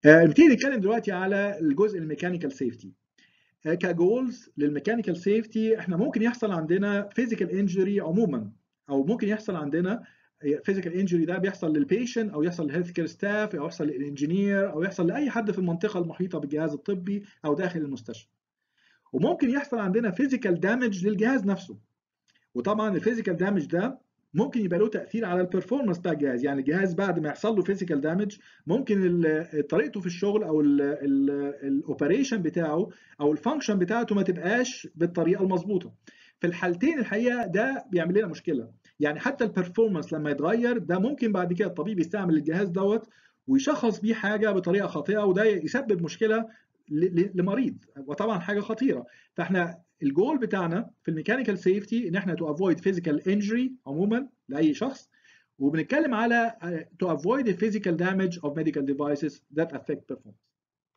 نبتدي نتكلم دلوقتي على الجزء الميكانيكال سيفتي كجولز للميكانيكال سيفتي احنا ممكن يحصل عندنا فيزيكال انجري عموما او ممكن يحصل عندنا فيزيكال انجري ده بيحصل للبيشنت او يحصل للهيلث كير ستاف او يحصل للانجينير او يحصل لاي حد في المنطقه المحيطه بالجهاز الطبي او داخل المستشفى وممكن يحصل عندنا فيزيكال دامج للجهاز نفسه وطبعا الفيزيكال دامج ده ممكن يبقى له تاثير على البرفورمانس بتاع الجهاز يعني الجهاز بعد ما يحصل له فيزيكال دامج ممكن طريقته في الشغل او الاوبريشن بتاعه او الفانكشن بتاعته ما تبقاش بالطريقه المظبوطه في الحالتين الحقيقه ده بيعمل لنا مشكله يعني حتى البرفورمانس لما يتغير ده ممكن بعد كده الطبيب يستعمل الجهاز دوت ويشخص بيه حاجه بطريقه خاطئه وده يسبب مشكله لمريض وطبعا حاجه خطيره فاحنا الجول بتاعنا في الميكانيكال سيفتي ان احنا تو افويد فيزيكال انجري عموما لاي شخص وبنتكلم على تو افويد physical damage of medical devices that affect performance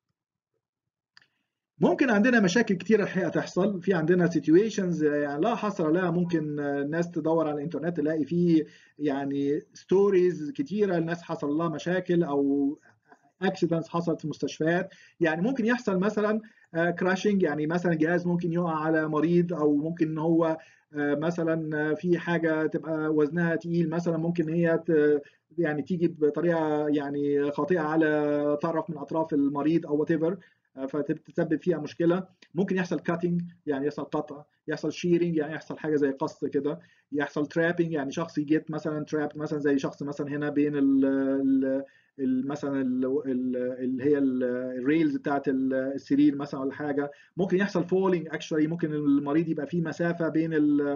ممكن عندنا مشاكل كتيرة الحقيقة تحصل في عندنا situations يعني لا حصر لها ممكن الناس تدور على الانترنت تلاقي فيه يعني ستوريز كتيرة الناس حصل لها مشاكل او اكسيدنتس حصلت في المستشفيات يعني ممكن يحصل مثلا كراشنج يعني مثلا جهاز ممكن يقع على مريض او ممكن ان هو مثلا في حاجه تبقى وزنها تقيل مثلا ممكن هي يعني تيجي بطريقه يعني خاطئه على طرف من اطراف المريض او وات ايفر فتسبب فيها مشكله ممكن يحصل كاتنج يعني يحصل قطع يحصل شيرنج يعني يحصل حاجه زي قص كده يحصل ترابنج يعني شخص يجيت مثلا تراب مثلا زي شخص مثلا هنا بين ال مثلا اللي هي الريلز بتاعت السرير مثلا ولا حاجه ممكن يحصل فولينج اكشولي ممكن المريض يبقى فيه مسافه بين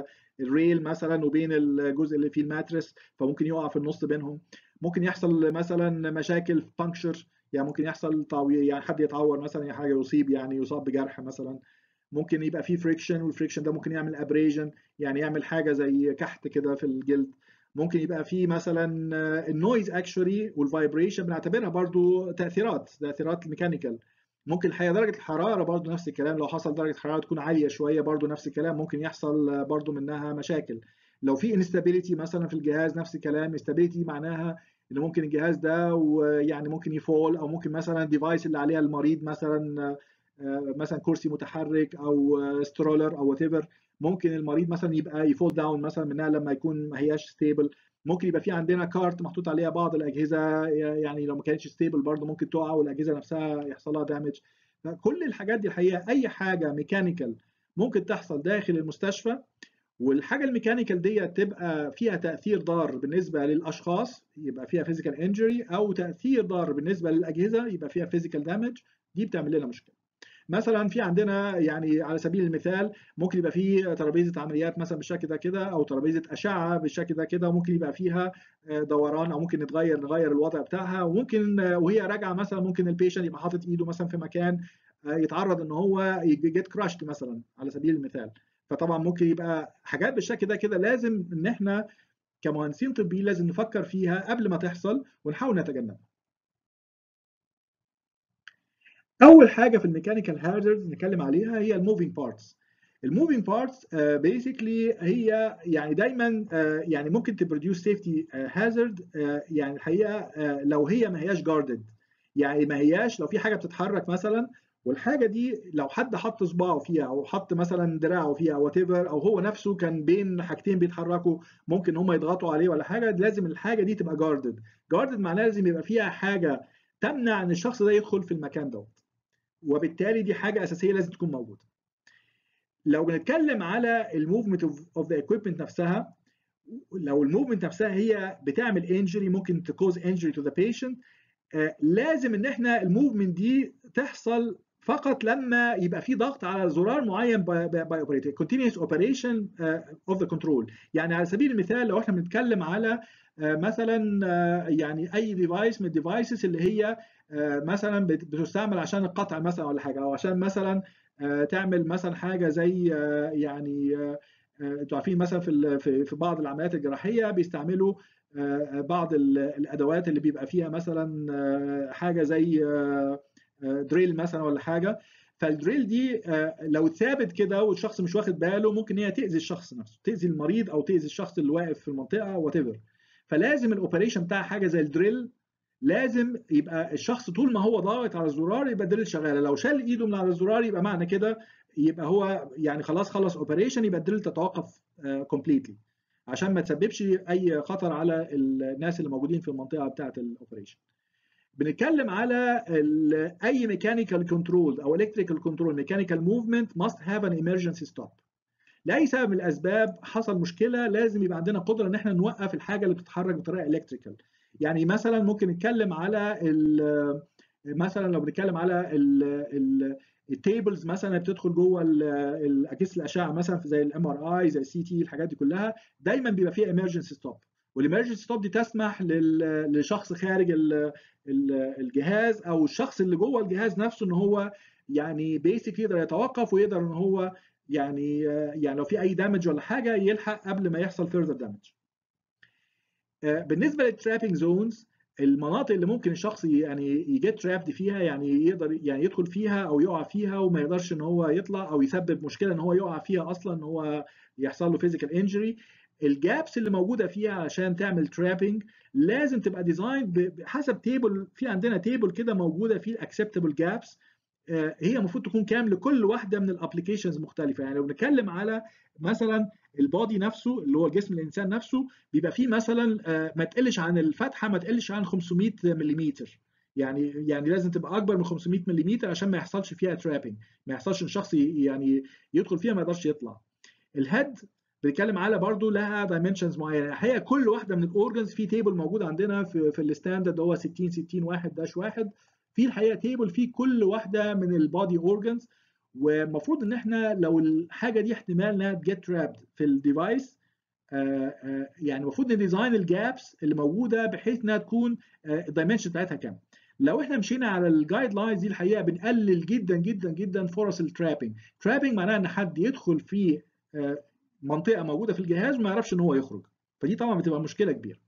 الريل مثلا وبين الجزء اللي فيه الماترس فممكن يقع في النص بينهم ممكن يحصل مثلا مشاكل بانكشر يعني ممكن يحصل تعوير يعني حد يتعور مثلا حاجه يصيب يعني يصاب بجرح مثلا ممكن يبقى فيه فريكشن والفريكشن ده ممكن يعمل ابريجن يعني يعمل حاجه زي كحت كده في الجلد ممكن يبقى في مثلا النويز اكشولي والفايبريشن بنعتبرها برضو تاثيرات تاثيرات ميكانيكال ممكن الحقيقه درجه الحراره برضو نفس الكلام لو حصل درجه حراره تكون عاليه شويه برضو نفس الكلام ممكن يحصل برضو منها مشاكل لو في انستابيليتي مثلا في الجهاز نفس الكلام انستابيليتي معناها ان ممكن الجهاز ده ويعني ممكن يفول او ممكن مثلا الديفايس اللي عليها المريض مثلا مثلا كرسي متحرك او سترولر او وات ممكن المريض مثلا يبقى يفول داون مثلا منها لما يكون ما هياش ستيبل ممكن يبقى في عندنا كارت محطوط عليها بعض الاجهزه يعني لو ما كانتش ستيبل برضه ممكن تقع والاجهزه نفسها يحصل لها دامج كل الحاجات دي الحقيقه اي حاجه ميكانيكال ممكن تحصل داخل المستشفى والحاجه الميكانيكال دي تبقى فيها تاثير ضار بالنسبه للاشخاص يبقى فيها فيزيكال انجري او تاثير ضار بالنسبه للاجهزه يبقى فيها فيزيكال دامج دي بتعمل لنا مشكله مثلا في عندنا يعني على سبيل المثال ممكن يبقى في ترابيزه عمليات مثلا بالشكل ده كده او ترابيزه اشعه بالشكل ده كده وممكن يبقى فيها دوران او ممكن نتغير نغير الوضع بتاعها وممكن وهي راجعه مثلا ممكن البيشنت يبقى حاطط ايده مثلا في مكان يتعرض ان هو يجيت كراشت مثلا على سبيل المثال فطبعا ممكن يبقى حاجات بالشكل ده كده لازم ان احنا كمهندسين طبيين لازم نفكر فيها قبل ما تحصل ونحاول نتجنبها اول حاجه في الميكانيكال هازاردز نتكلم عليها هي الموفينج بارتس الموفينج بارتس بيسكلي هي يعني دايما uh, يعني ممكن تبروديوس سيفتي هازارد يعني الحقيقه uh, لو هي ما هياش جاردد يعني ما هياش لو في حاجه بتتحرك مثلا والحاجه دي لو حد حط صباعه فيها او حط مثلا دراعه فيها او وات او هو نفسه كان بين حاجتين بيتحركوا ممكن هم يضغطوا عليه ولا حاجه لازم الحاجه دي تبقى جاردد جاردد معناها لازم يبقى فيها حاجه تمنع ان الشخص ده يدخل في المكان دوت وبالتالي دي حاجه اساسيه لازم تكون موجوده لو بنتكلم على الموفمنت اوف ذا ايكويبمنت نفسها لو الموفمنت نفسها هي بتعمل انجري ممكن تكوز انجري تو ذا بيشنت لازم ان احنا الموفمنت دي تحصل فقط لما يبقى في ضغط على زرار معين باي اوبريتور continuous operation اوف ذا كنترول يعني على سبيل المثال لو احنا بنتكلم على مثلا يعني اي ديفايس من الديفايسز اللي هي مثلا بتستعمل عشان القطع مثلا ولا حاجه او عشان مثلا تعمل مثلا حاجه زي يعني انتوا عارفين مثلا في في بعض العمليات الجراحيه بيستعملوا بعض الادوات اللي بيبقى فيها مثلا حاجه زي دريل مثلا ولا حاجه فالدريل دي لو اتثابت كده والشخص مش واخد باله ممكن هي تاذي الشخص نفسه تاذي المريض او تاذي الشخص اللي واقف في المنطقه وات فلازم الاوبريشن بتاع حاجه زي الدريل لازم يبقى الشخص طول ما هو ضاغط على الزرار يبقى الدريل شغاله لو شال ايده من على الزرار يبقى معنى كده يبقى هو يعني خلاص خلص اوبريشن يبقى الدريل تتوقف كومبليتلي عشان ما تسببش اي خطر على الناس اللي موجودين في المنطقه بتاعه الاوبريشن بنتكلم على اي ميكانيكال كنترول او الكتريكال كنترول ميكانيكال موفمنت ماست هاف ان emergency ستوب لاي سبب من الاسباب حصل مشكله لازم يبقى عندنا قدره ان احنا نوقف الحاجه اللي بتتحرك بطريقه الكتريكال يعني مثلا ممكن نتكلم على مثلا لو بنتكلم على التيبلز مثلا بتدخل جوه اجهزه الاشعه مثلا زي الام ار اي زي السي تي الحاجات دي كلها دايما بيبقى فيها emergency ستوب والemergency ستوب دي تسمح لشخص خارج الجهاز او الشخص اللي جوه الجهاز نفسه ان هو يعني بيسك يقدر يتوقف ويقدر ان هو يعني يعني لو في اي دامج ولا حاجه يلحق قبل ما يحصل فيرذر دامج. بالنسبه للترابنج زونز المناطق اللي ممكن الشخص يعني يجيت ترابد فيها يعني يقدر يعني يدخل فيها او يقع فيها وما يقدرش ان هو يطلع او يسبب مشكله ان هو يقع فيها اصلا ان هو يحصل له فيزيكال انجري الجابس اللي موجوده فيها عشان تعمل ترابنج لازم تبقى ديزاين حسب تيبل في عندنا تيبل كده موجوده فيه الاكسبتبل جابس هي المفروض تكون كام لكل واحده من الابلكيشنز مختلفه يعني لو بنتكلم على مثلا البادي نفسه اللي هو جسم الانسان نفسه بيبقى فيه مثلا ما تقلش عن الفتحه ما تقلش عن 500 ملم يعني يعني لازم تبقى اكبر من 500 ملم عشان ما يحصلش فيها ترابنج ما يحصلش ان شخص يعني يدخل فيها ما يقدرش يطلع الهيد بنتكلم على برضو لها دايمنشنز معينه الحقيقه كل واحده من الاورجنز في تيبل موجود عندنا في في الستاندرد هو 60 60 1 داش 1 في الحقيقه تيبل فيه كل واحده من البادي اورجنز والمفروض ان احنا لو الحاجه دي احتمال انها تجيت ترابد في الديفايس يعني المفروض نديزاين الجابس اللي موجوده بحيث انها تكون الدايمنشن بتاعتها كام لو احنا مشينا على الجايد لاينز دي الحقيقه بنقلل جدا جدا جدا فرص الترابنج ترابنج معناها ان حد يدخل في منطقه موجوده في الجهاز وما يعرفش ان هو يخرج فدي طبعا بتبقى مشكله كبيره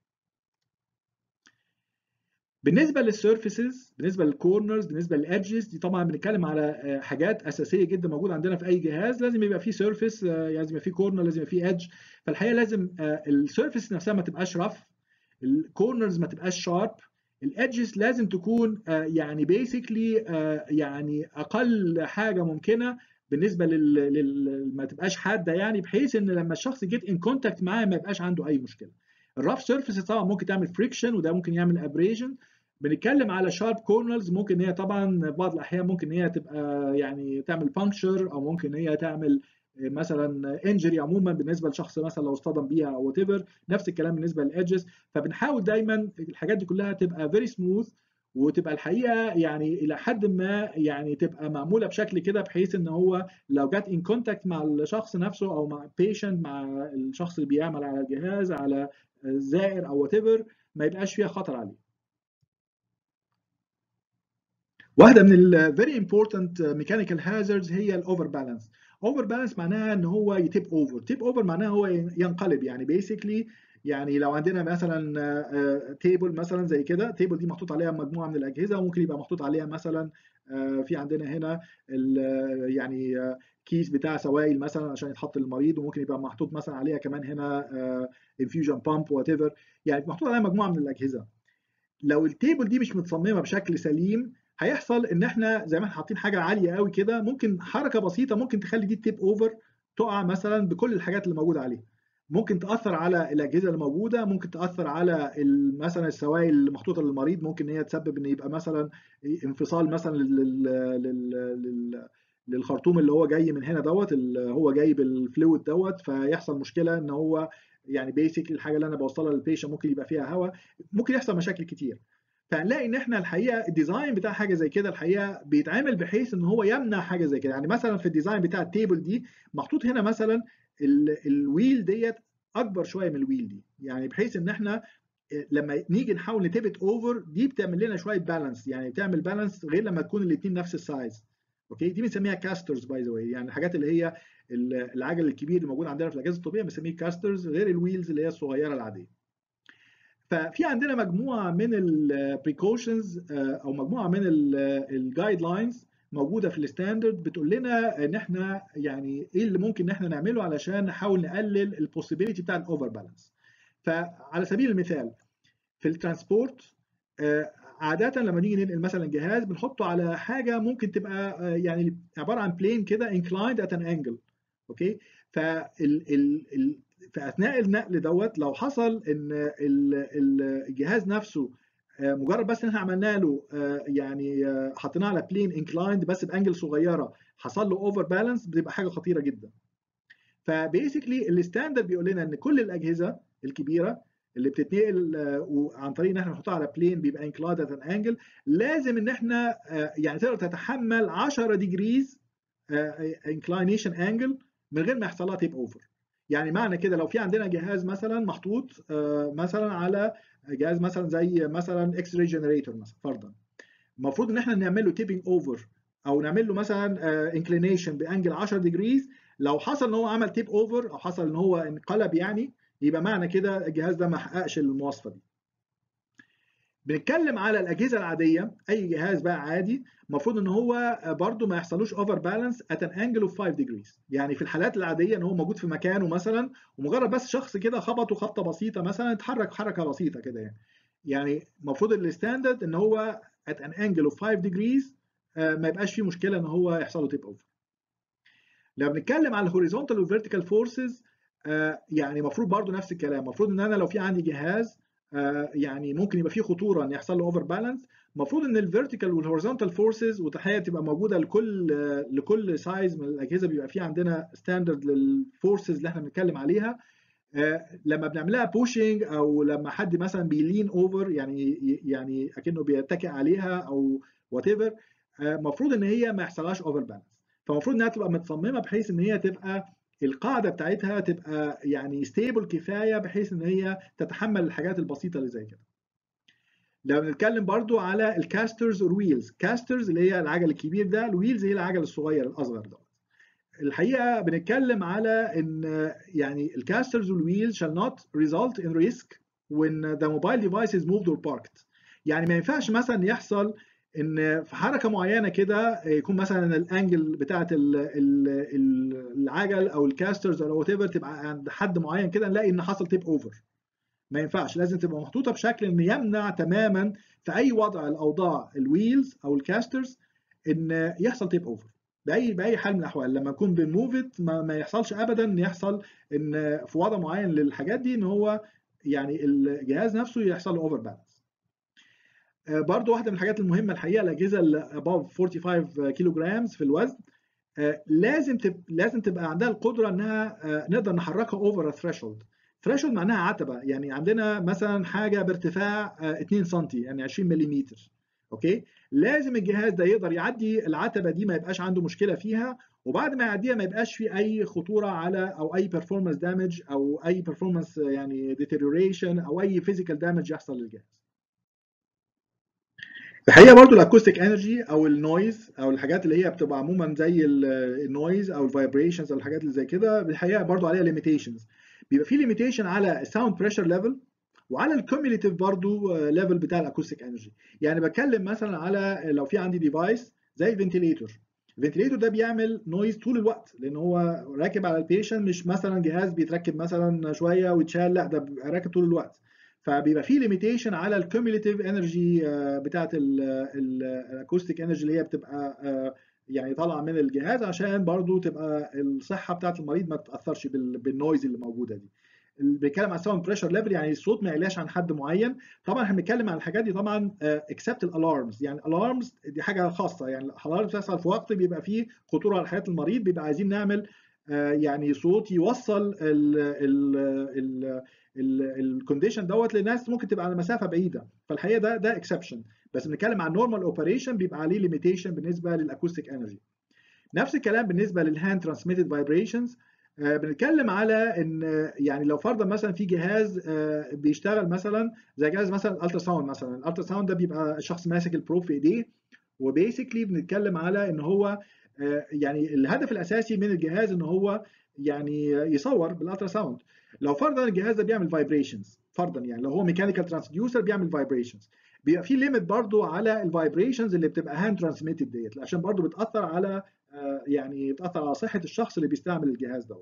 بالنسبه للسيرفيسز بالنسبه للكورنرز بالنسبه للادجز دي طبعا بنتكلم على حاجات اساسيه جدا موجوده عندنا في اي جهاز لازم يبقى فيه سيرفيس لازم يبقى فيه كورنر لازم يبقى فيه ادج فالحقيقه لازم السيرفيس نفسها ما تبقاش رف الكورنرز ما تبقاش شارب الادجز لازم تكون يعني بيسكلي يعني اقل حاجه ممكنه بالنسبه لل... لل... ما تبقاش حاده يعني بحيث ان لما الشخص جيت ان كونتاكت معاه ما يبقاش عنده اي مشكله الرف سيرفيس طبعا ممكن تعمل فريكشن وده ممكن يعمل ابريجن بنتكلم على شارب كورنرز ممكن هي طبعا بعض الاحيان ممكن هي تبقى يعني تعمل بانكشر او ممكن هي تعمل مثلا انجري عموما بالنسبه لشخص مثلا لو اصطدم بيها او وات ايفر نفس الكلام بالنسبه للادجز فبنحاول دايما الحاجات دي كلها تبقى فيري سموث وتبقى الحقيقه يعني الى حد ما يعني تبقى معموله بشكل كده بحيث ان هو لو جت ان كونتاكت مع الشخص نفسه او مع بيشنت مع الشخص اللي بيعمل على الجهاز على زائر او وات ايفر ما يبقاش فيها خطر عليه. واحده من ال very important mechanical hazards هي الاوفر بالانس. اوفر بالانس معناها ان هو يتيب اوفر، تيب اوفر معناها هو ينقلب يعني بيسكلي يعني لو عندنا مثلا تيبل مثلا زي كده تيبل دي محطوط عليها مجموعه من الاجهزه وممكن يبقى محطوط عليها مثلا في عندنا هنا يعني كيس بتاع سوائل مثلا عشان يتحط للمريض وممكن يبقى محطوط مثلا عليها كمان هنا انفيوجن بامب وات ايفر يعني محطوط عليها مجموعه من الاجهزه لو التيبل دي مش متصممه بشكل سليم هيحصل ان احنا زي ما احنا حاطين حاجه عاليه قوي كده ممكن حركه بسيطه ممكن تخلي دي التيب اوفر تقع مثلا بكل الحاجات اللي موجوده عليها ممكن تاثر على الاجهزه اللي موجوده ممكن تاثر على مثلا السوائل اللي محطوطه للمريض ممكن ان هي تسبب ان يبقى مثلا انفصال مثلا لل... لل... لل... للخرطوم اللي هو جاي من هنا دوت اللي هو جايب الفلويد دوت فيحصل مشكله ان هو يعني بيسك الحاجه اللي انا بوصلها للبيشن ممكن يبقى فيها هواء ممكن يحصل مشاكل كتير فنلاقي ان احنا الحقيقه الديزاين بتاع حاجه زي كده الحقيقه بيتعمل بحيث ان هو يمنع حاجه زي كده يعني مثلا في الديزاين بتاع التيبل دي محطوط هنا مثلا الويل ديت اكبر شويه من الويل دي يعني بحيث ان احنا لما نيجي نحاول نتبت اوفر دي بتعمل لنا شويه بالانس يعني بتعمل بالانس غير لما تكون الاثنين نفس السايز اوكي دي بنسميها كاسترز باي ذا واي يعني الحاجات اللي هي العجل الكبير اللي موجود عندنا في الاجهزه الطبيه بنسميه كاسترز غير الويلز اللي هي الصغيره العاديه ففي عندنا مجموعه من البريكوشنز او مجموعه من الجايد لاينز موجوده في الستاندرد بتقول لنا ان احنا يعني ايه اللي ممكن ان احنا نعمله علشان نحاول نقلل البوسيبيليتي بتاع الاوفر بالانس فعلى سبيل المثال في الترانسبورت عاده لما نيجي ننقل مثلا جهاز بنحطه على حاجه ممكن تبقى يعني عباره عن بلين كده inclined at an angle اوكي فال ال ال في اثناء النقل دوت لو حصل ان الجهاز نفسه مجرد بس ان احنا عملنا له يعني حطيناه على بلين انكلايند بس بانجل صغيره حصل له اوفر بالانس بتبقى حاجه خطيره جدا فبيسكلي الستاندرد بيقول لنا ان كل الاجهزه الكبيره اللي بتتنقل عن طريق ان احنا نحطها على بلين بيبقى انكلايند ات انجل لازم ان احنا يعني تقدر تتحمل 10 ديجريز انكلاينيشن انجل من غير ما يحصل لها تيب اوفر يعني معنى كده لو في عندنا جهاز مثلا محطوط مثلا على جهاز مثلا زي مثلا اكس راي جنريتور مثلا فرضا المفروض ان احنا نعمل له تيبنج اوفر او نعمل له مثلا انكلينيشن بانجل 10 ديجريز لو حصل ان هو عمل تيب اوفر او حصل ان هو انقلب يعني يبقى معنى كده الجهاز ده ما حققش المواصفه دي بنتكلم على الاجهزه العاديه اي جهاز بقى عادي المفروض ان هو برده ما يحصلوش اوفر بالانس ات ان انجل اوف 5 ديجريز يعني في الحالات العاديه ان هو موجود في مكانه مثلا ومجرد بس شخص كده خبطه خبطه بسيطه مثلا اتحرك حركه بسيطه كده يعني يعني المفروض الستاندرد ان هو ات ان انجل اوف 5 ديجريز ما يبقاش فيه مشكله ان هو يحصل له تيب اوفر لما بنتكلم على الهوريزونتال والفيرتيكال فورسز يعني المفروض برضو نفس الكلام المفروض ان انا لو في عندي جهاز يعني ممكن يبقى فيه خطوره ان يحصل له اوفر بالانس المفروض ان الفيرتيكال والهوريزونتال فورسز وتحيه تبقى موجوده لكل لكل سايز من الاجهزه بيبقى في عندنا ستاندرد للفورسز اللي احنا بنتكلم عليها لما بنعملها بوشنج او لما حد مثلا بيلين اوفر يعني يعني اكنه بيتكئ عليها او وات ايفر المفروض ان هي ما يحصلهاش اوفر بالانس فالمفروض انها تبقى متصممه بحيث ان هي تبقى القاعده بتاعتها تبقى يعني ستيبل كفايه بحيث ان هي تتحمل الحاجات البسيطه اللي زي كده لو بنتكلم برضو على الكاسترز والويلز كاسترز اللي هي العجل الكبير ده الويلز هي العجل الصغير الاصغر ده الحقيقه بنتكلم على ان يعني الكاسترز والويلز shall not result in risk when the mobile device is moved or parked يعني ما ينفعش مثلا يحصل ان في حركه معينه كده يكون مثلا الانجل بتاعه العجل او الكاسترز او وات ايفر تبقى عند حد معين كده نلاقي ان حصل تيب اوفر ما ينفعش لازم تبقى محطوطه بشكل ان يمنع تماما في اي وضع الاوضاع الويلز او الكاسترز ان يحصل تيب اوفر باي باي حال من الاحوال لما نكون بنموفت ما, ما يحصلش ابدا ان يحصل ان في وضع معين للحاجات دي ان هو يعني الجهاز نفسه يحصل له اوفر بالانس برضو واحده من الحاجات المهمه الحقيقه الاجهزه اللي above 45 كيلو جرامز في الوزن لازم تب... لازم تبقى عندها القدره انها نقدر نحركها اوفر ثريشولد ثريشولد معناها عتبه يعني عندنا مثلا حاجه بارتفاع 2 سم يعني 20 ملم اوكي لازم الجهاز ده يقدر يعدي العتبه دي ما يبقاش عنده مشكله فيها وبعد ما يعديها ما يبقاش في اي خطوره على او اي performance دامج او اي performance يعني deterioration او اي physical دامج يحصل للجهاز الحقيقه برضو الاكوستيك انرجي او النويز او الحاجات اللي هي بتبقى عموما زي النويز او الفايبريشنز او الحاجات اللي زي كده الحقيقه برضو عليها ليميتيشنز بيبقى في ليميتيشن على الساوند بريشر ليفل وعلى الكوميوليتيف برضو ليفل بتاع الاكوستيك انرجي يعني بتكلم مثلا على لو في عندي ديفايس زي الفنتيليتور الفنتيليتور ده بيعمل نويز طول الوقت لان هو راكب على البيشن مش مثلا جهاز بيتركب مثلا شويه ويتشال لا ده بيبقى راكب طول الوقت فبيبقى في ليميتيشن على الكوميوليتيف انرجي بتاعت الاكوستيك انرجي اللي هي بتبقى يعني طالعه من الجهاز عشان برضو تبقى الصحه بتاعت المريض ما تتاثرش بالنويز اللي موجوده دي بيتكلم على الساوند بريشر ليفل يعني الصوت ما يعلاش عن حد معين طبعا احنا بنتكلم عن الحاجات دي طبعا اكسبت الالارمز يعني الالارمز دي حاجه خاصه يعني الالارمز بتحصل في وقت بيبقى فيه خطوره على حياه المريض بيبقى عايزين نعمل يعني صوت يوصل الكونديشن دوت لناس ممكن تبقى على مسافه بعيده فالحقيقه ده ده اكسبشن بس بنتكلم عن نورمال اوبريشن بيبقى عليه ليميتيشن بالنسبه للاكوستيك انرجي نفس الكلام بالنسبه للهاند ترانسميتد فايبريشنز بنتكلم على ان يعني لو فرضا مثلا في جهاز بيشتغل مثلا زي جهاز مثلا الالترا ساوند مثلا الالترا ساوند ده بيبقى الشخص ماسك البروب في ايديه وبيسكلي بنتكلم على ان هو يعني الهدف الاساسي من الجهاز ان هو يعني يصور بالالترا ساوند لو فرضا الجهاز ده بيعمل فايبريشنز فرضا يعني لو هو ميكانيكال ترانسديوسر بيعمل فايبريشنز بيبقى في ليميت برضو على الفايبريشنز اللي بتبقى هاند ترانسميتد ديت عشان برضو بتاثر على يعني بتاثر على صحه الشخص اللي بيستعمل الجهاز دوت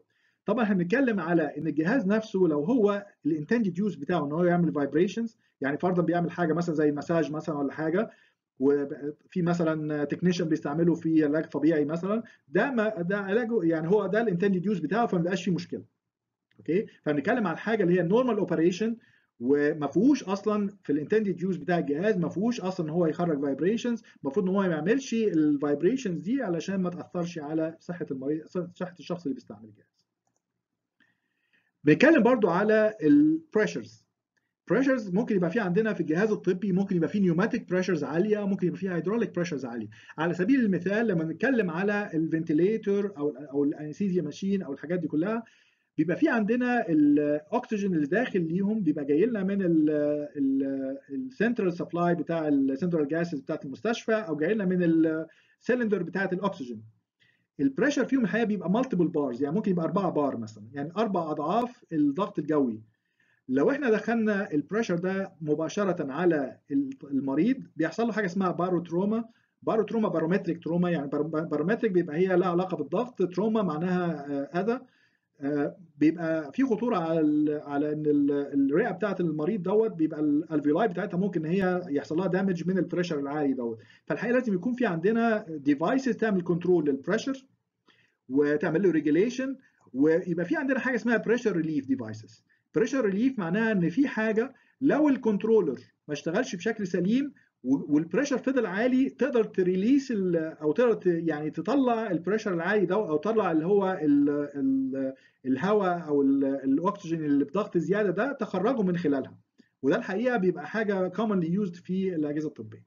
طبعا احنا بنتكلم على ان الجهاز نفسه لو هو الانتندد يوز بتاعه ان هو يعمل فايبريشنز يعني فرضا بيعمل حاجه مثلا زي مساج مثلا ولا حاجه وفي مثلا تكنيشن بيستعمله في علاج طبيعي مثلا ده ما ده علاجه يعني هو ده الانتندد يوز بتاعه فما بيبقاش فيه مشكله اوكي فبنتكلم على الحاجه اللي هي النورمال اوبريشن وما فيهوش اصلا في الانتندد يوز بتاع الجهاز ما فيهوش اصلا ان هو يخرج فايبريشنز المفروض ان هو ما يعملش الفايبريشنز دي علشان ما تاثرش على صحه المريض صحه الشخص اللي بيستعمل الجهاز بنتكلم برضو على البريشرز بريشرز ممكن يبقى في عندنا في الجهاز الطبي ممكن يبقى في نيوماتيك بريشرز عاليه ممكن يبقى في هيدروليك بريشرز عاليه على سبيل المثال لما نتكلم على الفنتليتور او او الانستيزيا ماشين او الحاجات دي كلها بيبقى في عندنا الاكسجين اللي داخل ليهم بيبقى جاي لنا من السنترال سبلاي بتاع السنترال جاسز بتاعت المستشفى او جاي لنا من السلندر بتاعت الاكسجين البريشر فيهم الحقيقه بيبقى مالتيبل بارز يعني ممكن يبقى 4 بار مثلا يعني اربع اضعاف الضغط الجوي لو احنا دخلنا البريشر ده مباشره على المريض بيحصل له حاجه اسمها باروتروما باروتروما بارومتريك تروما يعني بارومتريك بيبقى هي لها علاقه بالضغط تروما معناها اذى بيبقى في خطوره على على ان الرئه بتاعه المريض دوت بيبقى الالفيولاي بتاعتها ممكن ان هي يحصل لها دامج من البريشر العالي دوت فالحقيقه لازم يكون في عندنا ديفايسز تعمل كنترول للبريشر وتعمل له ريجوليشن ويبقى في عندنا حاجه اسمها بريشر ريليف ديفايسز بريشر ريليف معناها ان في حاجه لو الكنترولر ما اشتغلش بشكل سليم والبريشر فضل عالي تقدر تريليس او تقدر يعني تطلع البريشر العالي ده او تطلع اللي هو الهواء او الاكسجين اللي بضغط زياده ده تخرجه من خلالها وده الحقيقه بيبقى حاجه commonly used في الاجهزه الطبيه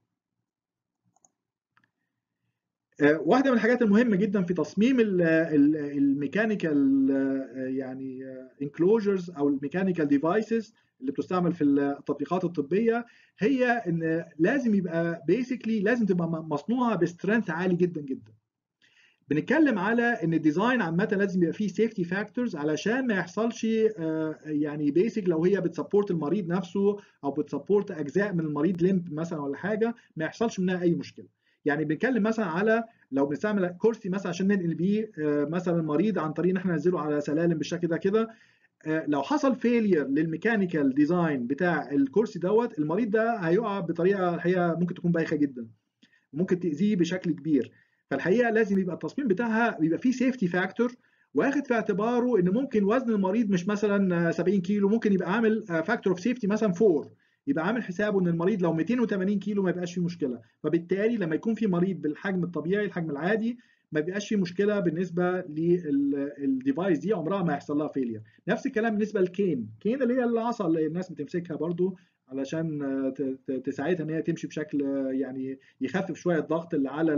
واحده من الحاجات المهمه جدا في تصميم الميكانيكال يعني انكلوجرز او الميكانيكال ديفايسز اللي بتستعمل في التطبيقات الطبيه هي ان لازم يبقى بيسكلي لازم تبقى مصنوعه بسترينث عالي جدا جدا بنتكلم على ان الديزاين عامه لازم يبقى فيه سيفتي فاكتورز علشان ما يحصلش يعني بيسك لو هي بتسبورت المريض نفسه او بتسبورت اجزاء من المريض ليمب مثلا ولا حاجه ما يحصلش منها اي مشكله يعني بنتكلم مثلا على لو بنستعمل كرسي مثلا عشان ننقل بيه مثلا المريض عن طريق ان احنا ننزله على سلالم بالشكل ده كده لو حصل فيلير للميكانيكال ديزاين بتاع الكرسي دوت المريض ده هيقع بطريقه الحقيقه ممكن تكون بايخه جدا ممكن تاذيه بشكل كبير فالحقيقه لازم يبقى التصميم بتاعها بيبقى فيه سيفتي فاكتور واخد في اعتباره ان ممكن وزن المريض مش مثلا 70 كيلو ممكن يبقى عامل فاكتور اوف سيفتي مثلا 4 يبقى عامل حسابه ان المريض لو 280 كيلو ما يبقاش فيه مشكله فبالتالي لما يكون في مريض بالحجم الطبيعي الحجم العادي ما بيبقاش فيه مشكله بالنسبه للديفايس دي عمرها ما هيحصل لها فيلير نفس الكلام بالنسبه للكين كين اللي هي العصا اللي الناس بتمسكها برضو علشان تساعدها ان هي تمشي بشكل يعني يخفف شويه الضغط اللي على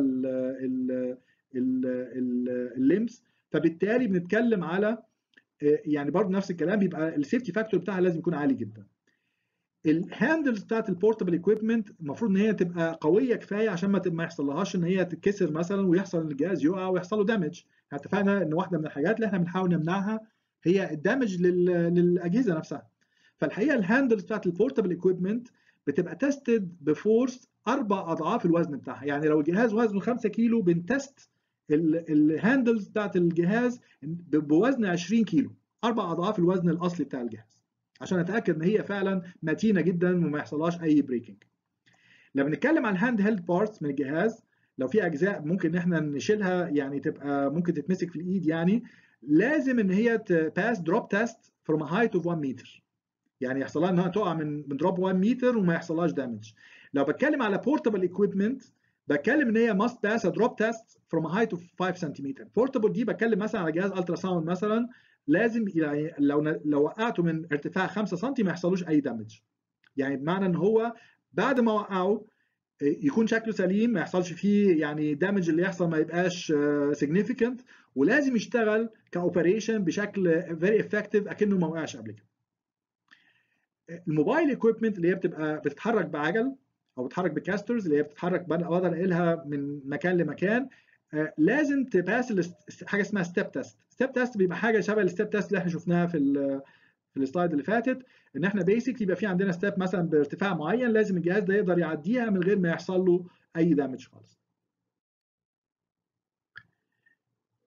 الليمس فبالتالي بنتكلم على يعني برضو نفس الكلام بيبقى السيفتي فاكتور بتاعها لازم يكون عالي جدا الهاندلز بتاعت البورتبل ايكويبمنت المفروض ان هي تبقى قويه كفايه عشان ما ما يحصلهاش ان هي تتكسر مثلا ويحصل ان الجهاز يقع ويحصل له دامج احنا اتفقنا ان واحده من الحاجات اللي احنا بنحاول نمنعها هي الدامج للاجهزه نفسها فالحقيقه الهاندلز بتاعت البورتبل ايكويبمنت بتبقى تيستد بفورس اربع اضعاف الوزن بتاعها يعني لو الجهاز وزنه 5 كيلو بنتست الهاندلز بتاعت الجهاز بوزن 20 كيلو اربع اضعاف الوزن الاصلي بتاع الجهاز عشان اتاكد ان هي فعلا متينه جدا وما يحصلهاش اي بريكنج لما بنتكلم عن هاند هيلد بارتس من الجهاز لو في اجزاء ممكن ان احنا نشيلها يعني تبقى ممكن تتمسك في الايد يعني لازم ان هي تباس دروب تيست فروم هايت اوف 1 متر يعني يحصل لها انها تقع من من دروب 1 متر وما يحصلهاش دامج لو بتكلم على بورتبل ايكويبمنت بتكلم ان هي must pass a drop test from a height of 5 سنتيمتر بورتبل دي بتكلم مثلا على جهاز الترا ساوند مثلا لازم يعني لو لو وقعته من ارتفاع 5 سم ما يحصلوش اي دامج يعني بمعنى ان هو بعد ما وقعه يكون شكله سليم ما يحصلش فيه يعني دامج اللي يحصل ما يبقاش significant ولازم يشتغل كاوبريشن بشكل فيري افكتيف اكنه ما وقعش قبل كده الموبايل ايكويبمنت اللي هي بتبقى بتتحرك بعجل او بتتحرك بكاسترز اللي هي بتتحرك بقدر انقلها من مكان لمكان لازم تباس حاجه اسمها ستيب تيست ستيب تيست بيبقى حاجه شبه الستيب تيست اللي احنا شفناها في في السلايد اللي فاتت ان احنا بيسك يبقى في عندنا ستيب مثلا بارتفاع معين لازم الجهاز ده يقدر يعديها من غير ما يحصل له اي دامج خالص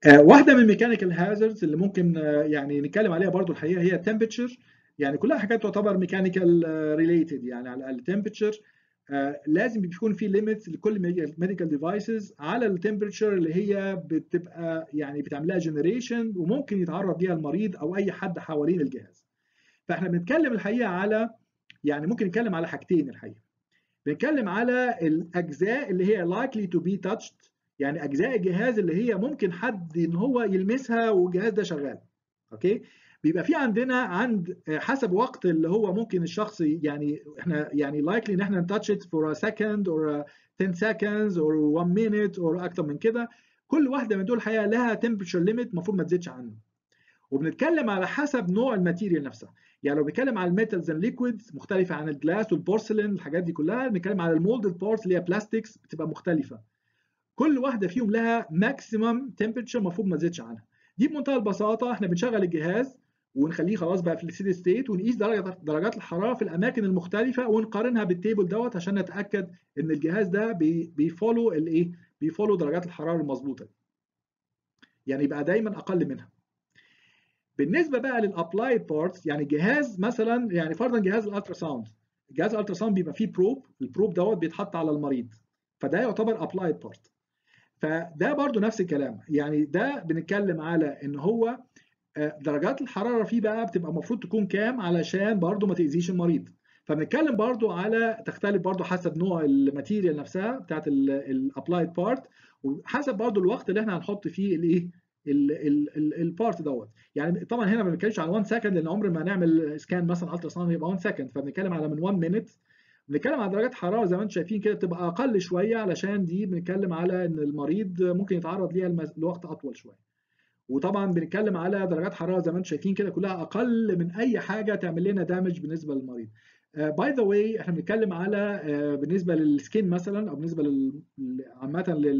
واحده من الميكانيكال هازاردز اللي ممكن يعني نتكلم عليها برضو الحقيقه هي التمبرتشر يعني كلها حاجات تعتبر ميكانيكال ريليتد يعني على التمبرتشر لازم بيكون في ليميتس لكل ميديكال ديفايسز على التمبرتشر اللي هي بتبقى يعني بتعمل لها جنريشن وممكن يتعرض ليها المريض او اي حد حوالين الجهاز فاحنا بنتكلم الحقيقه على يعني ممكن نتكلم على حاجتين الحقيقه بنتكلم على الاجزاء اللي هي likely to be touched يعني اجزاء الجهاز اللي هي ممكن حد ان هو يلمسها والجهاز ده شغال اوكي بيبقى في عندنا عند حسب وقت اللي هو ممكن الشخص يعني احنا يعني likely ان احنا نتاتش ات فور سكند اور 10 seconds or 1 minute or اكتر من كده كل واحده من دول الحقيقه لها temperature limit المفروض ما تزيدش عنه وبنتكلم على حسب نوع الماتيريال نفسها يعني لو بنتكلم على الميتالز اند ليكويدز مختلفه عن الجلاس والبورسلين الحاجات دي كلها بنتكلم على المولدد بارتس اللي هي بلاستكس بتبقى مختلفه كل واحده فيهم لها ماكسيمم تمبرتشر المفروض ما تزيدش عنها دي بمنتهى البساطه احنا بنشغل الجهاز ونخليه خلاص بقى في الستيدي ستيت ونقيس درجه درجات الحراره في الاماكن المختلفه ونقارنها بالتيبل دوت عشان نتاكد ان الجهاز ده بي بيفولو الايه بيفولو درجات الحراره المظبوطه يعني يبقى دايما اقل منها بالنسبه بقى للابلايد بارتس يعني جهاز مثلا يعني فرضا جهاز الالترا ساوند جهاز الالترا ساوند بيبقى فيه بروب البروب دوت بيتحط على المريض فده يعتبر ابلايد بارت فده برضو نفس الكلام يعني ده بنتكلم على ان هو درجات الحراره فيه بقى بتبقى المفروض تكون كام علشان برضو ما تاذيش المريض فبنتكلم برضو على تختلف برضو حسب نوع الماتيريال نفسها بتاعت الابلايد بارت وحسب برضو الوقت اللي احنا هنحط فيه الايه البارت دوت يعني طبعا هنا ما بنتكلمش على 1 سكند لان عمر ما نعمل سكان مثلا الترا ساوند يبقى 1 سكند فبنتكلم على من 1 مينيت بنتكلم على درجات حراره زي ما انتم شايفين كده بتبقى اقل شويه علشان دي بنتكلم على ان المريض ممكن يتعرض ليها لوقت اطول شويه وطبعا بنتكلم على درجات حراره زي ما انتم شايفين كده كلها اقل من اي حاجه تعمل لنا دامج بالنسبه للمريض باي ذا واي احنا بنتكلم على uh, بالنسبه للسكين مثلا او بالنسبه لل... عامه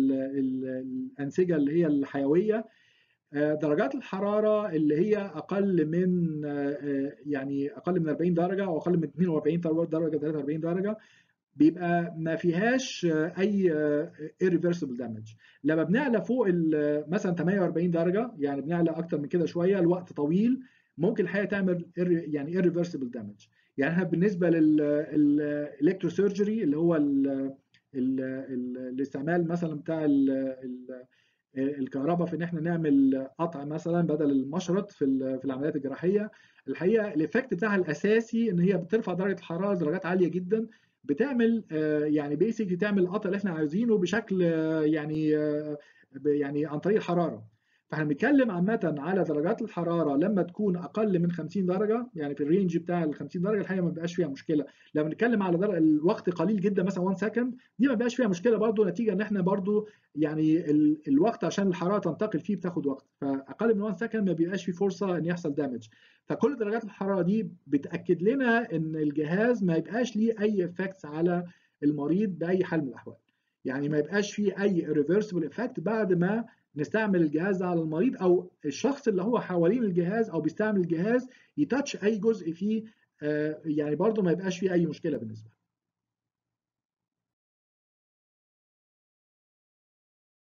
للانسجه اللي هي الحيويه uh, درجات الحراره اللي هي اقل من uh, يعني اقل من 40 درجه او اقل من 42 درجه 43 درجه بيبقى ما فيهاش اي irreversible damage لما بنعلى فوق مثلا 48 درجه يعني بنعلى اكتر من كده شويه لوقت طويل ممكن الحقيقه تعمل يعني irreversible damage يعني احنا بالنسبه للالكتروسيرجري اللي هو ال ال الاستعمال مثلا بتاع ال ال الكهرباء في ان احنا نعمل قطع مثلا بدل المشرط في في العمليات الجراحيه الحقيقه الايفكت بتاعها الاساسي ان هي بترفع درجه الحراره لدرجات عاليه جدا بتعمل يعني بيسك تعمل القطع اللي احنا عايزينه بشكل يعني يعني عن طريق الحراره فاحنا بنتكلم عامه على درجات الحراره لما تكون اقل من 50 درجه يعني في الرينج بتاع ال 50 درجه الحقيقه ما بيبقاش فيها مشكله لما بنتكلم على درجة الوقت قليل جدا مثلا 1 سكند دي ما بيبقاش فيها مشكله برضو نتيجه ان احنا برضو يعني ال الوقت عشان الحراره تنتقل فيه بتاخد وقت فاقل من 1 سكند ما بيبقاش فيه فرصه ان يحصل دامج فكل درجات الحراره دي بتاكد لنا ان الجهاز ما يبقاش ليه اي افكتس على المريض باي حال من الاحوال يعني ما يبقاش فيه اي ريفرسبل افكت بعد ما نستعمل الجهاز ده على المريض او الشخص اللي هو حوالين الجهاز او بيستعمل الجهاز يتاتش اي جزء فيه يعني برضه ما يبقاش فيه اي مشكله بالنسبه